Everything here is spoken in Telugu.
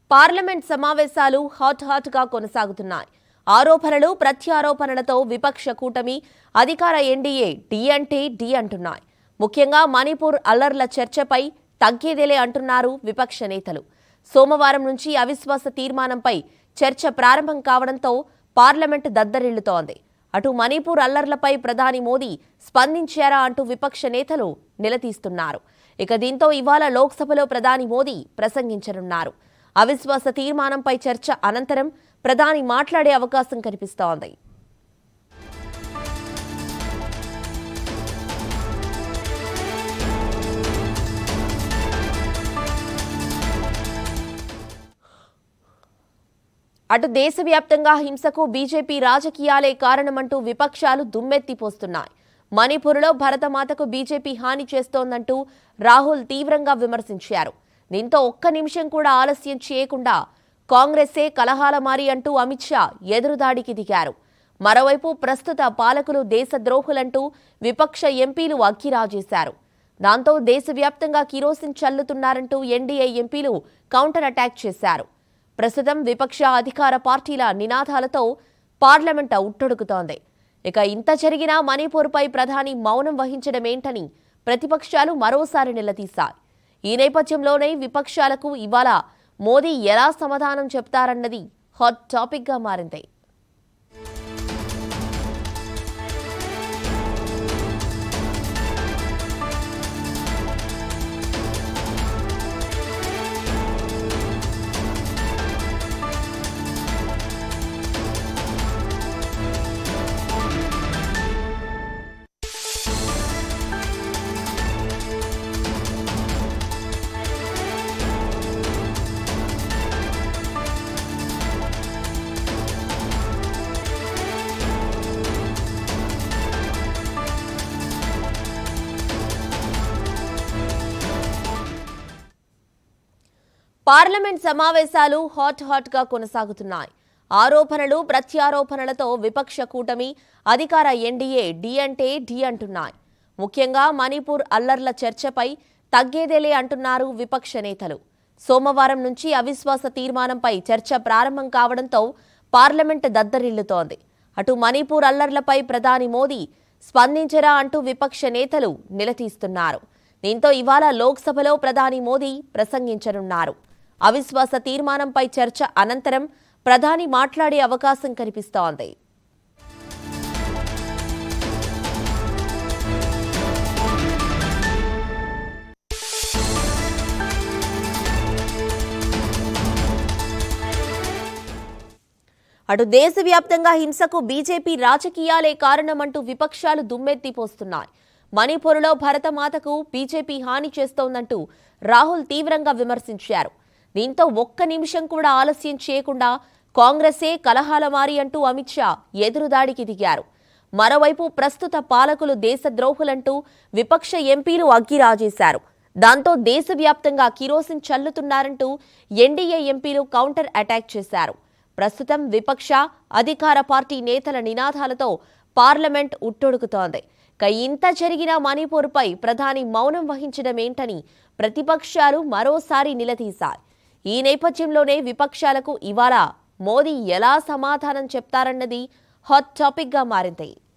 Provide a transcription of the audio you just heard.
పార్లమెంట్ సమావేశాలు హాట్ హాట్ గా కొనసాగుతున్నాయి ఆరోపణలు ప్రత్యారోపణలతో విపక్ష కూటమి అధికార ఎన్డీఏ డి అంటే డి అంటున్నాయి ముఖ్యంగా మణిపూర్ అల్లర్ల చర్చపై తగ్గేదేలే అంటున్నారు విపక్ష నేతలు సోమవారం నుంచి అవిశ్వాస తీర్మానంపై చర్చ ప్రారంభం కావడంతో పార్లమెంట్ దద్దరిల్లుతోంది అటు మణిపూర్ అల్లర్లపై ప్రధాని మోదీ స్పందించారా అంటూ విపక్ష నేతలు నిలదీస్తున్నారు ఇక దీంతో ఇవాళ లోక్సభలో ప్రధాని మోదీ ప్రసంగించనున్నారు అవిశ్వాస తీర్మానంపై చర్చ అనంతరం ప్రధాని మాట్లాడే అవకాశం కనిపిస్తోంది అటు దేశవ్యాప్తంగా హింసకు బీజేపీ రాజకీయాలే కారణమంటూ విపక్షాలు దుమ్మెత్తిపోస్తున్నాయి మణిపూర్లో భరతమాతకు బీజేపీ హాని చేస్తోందంటూ రాహుల్ తీవ్రంగా విమర్శించారు దీంతో ఒక్క నిమిషం కూడా ఆలస్యం చేయకుండా కాంగ్రెసే కలహాల మారి అంటూ అమిత్ షా ఎదురుదాడికి దిగారు మరోవైపు ప్రస్తుత పాలకులు దేశద్రోహులంటూ విపక్ష ఎంపీలు అక్కిరాజేశారు దాంతో దేశవ్యాప్తంగా కిరోసిన్ చల్లుతున్నారంటూ ఎన్డీఏ ఎంపీలు కౌంటర్ అటాక్ చేశారు ప్రస్తుతం విపక్ష అధికార పార్టీల నినాదాలతో పార్లమెంట్ ఉట్టొడుకుతోంది ఇక ఇంత జరిగినా మణిపూర్పై ప్రధాని మౌనం వహించడమేంటని ప్రతిపక్షాలు మరోసారి నిలదీశాయి ఈ నేపథ్యంలోనే విపక్షాలకు ఇవాళ మోదీ ఎలా సమాధానం చెప్తారన్నది హాట్ టాపిక్గా మారింది పార్లమెంట్ సమావేశాలు హాట్ హాట్ గా కొనసాగుతున్నాయి ఆరోపణలు ప్రత్యారోపణలతో విపక్ష కూటమి అధికార ఎన్డీఏ డి అంటే డి అంటున్నాయి ముఖ్యంగా మణిపూర్ అల్లర్ల చర్చపై తగ్గేదేలే అంటున్నారు విపక్ష నేతలు సోమవారం నుంచి అవిశ్వాస తీర్మానంపై చర్చ ప్రారంభం కావడంతో పార్లమెంట్ దద్దరిల్లుతోంది అటు మణిపూర్ అల్లర్లపై ప్రధాని మోదీ స్పందించరా అంటూ విపక్ష నేతలు నిలదీస్తున్నారు దీంతో ఇవాళ లోక్సభలో ప్రధాని మోదీ ప్రసంగించనున్నారు అవిశ్వాస తీర్మానంపై చర్చ అనంతరం ప్రధాని మాట్లాడే అవకాశం కనిపిస్తోంది అటు దేశవ్యాప్తంగా హింసకు బీజేపీ రాజకీయాలే కారణమంటూ విపక్షాలు దుమ్మెత్తిపోస్తున్నాయి మణిపూర్లో భరతమాతకు బీజేపీ హాని చేస్తోందంటూ రాహుల్ తీవ్రంగా విమర్శించారు దీంతో ఒక్క నిమిషం కూడా ఆలస్యం చేయకుండా కాంగ్రెసే కలహాల మారి అంటూ అమిత్ షా ఎదురుదాడికి దిగారు మరోవైపు ప్రస్తుత పాలకులు దేశద్రోహులంటూ విపక్ష ఎంపీలు అగ్గిరాజేశారు దాంతో దేశవ్యాప్తంగా కిరోసిన్ చల్లుతున్నారంటూ ఎన్డీఏ ఎంపీలు కౌంటర్ అటాక్ చేశారు ప్రస్తుతం విపక్ష అధికార పార్టీ నేతల నినాదాలతో పార్లమెంట్ ఉట్టొడుకుతోంది ఇక ఇంత జరిగిన మణిపూర్పై ప్రధాని మౌనం వహించడమేంటని ప్రతిపక్షాలు మరోసారి నిలదీశాయి ఈ నేపథ్యంలోనే విపక్షాలకు ఇవాళ మోదీ ఎలా సమాధానం చెప్తారన్నది హాట్ టాపిక్గా మారింది